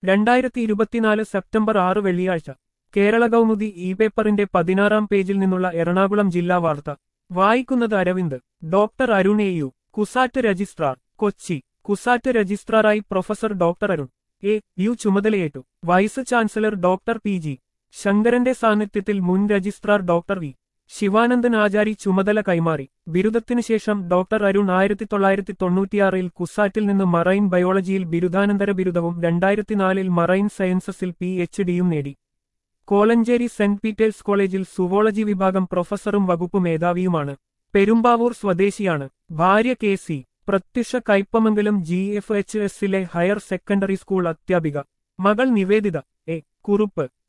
രണ്ടായിരത്തി ഇരുപത്തിനാല് സെപ്റ്റംബർ ആറ് വെള്ളിയാഴ്ച കേരള കൗമുദി ഇ പേപ്പറിന്റെ പതിനാറാം പേജിൽ നിന്നുള്ള എറണാകുളം ജില്ലാ വാർത്ത വായിക്കുന്നത് Aravind doctor Arun A U CUSAT registrar Kochi CUSAT രജിസ്ട്രാറായി professor doctor Arun A U ചുമതലയേറ്റു vice chancellor doctor P G ശങ്കരന്റെ സാന്നിധ്യത്തിൽ മുൻ registrar doctor V Sivanandan Achari ചുമതല കൈമാറി ബിരുദത്തിനു ശേഷം ഡോക്ടർ അരുൺ ആയിരത്തി തൊള്ളായിരത്തി തൊണ്ണൂറ്റിയാറിൽ കുസാറ്റിൽ നിന്ന് മറൈൻ ബയോളജിയിൽ ബിരുദാനന്തര ബിരുദവും രണ്ടായിരത്തിനാലിൽ മറൈൻ സയൻസസിൽ പി എച്ച് ഡിയും നേടി കോലഞ്ചേരി സെന്റ് പീറ്റേഴ്സ് കോളേജിൽ സുവോളജി വിഭാഗം പ്രൊഫസറും വകുപ്പ് മേധാവിയുമാണ് പെരുമ്പാവൂർ സ്വദേശിയാണ് ഭാര്യ K C Prathyaksha Kaipamangalam G F H എസിലെ ഹയർ സെക്കൻഡറി സ്കൂൾ അധ്യാപിക മകൾ നിവേദിത എ കുറുപ്പ്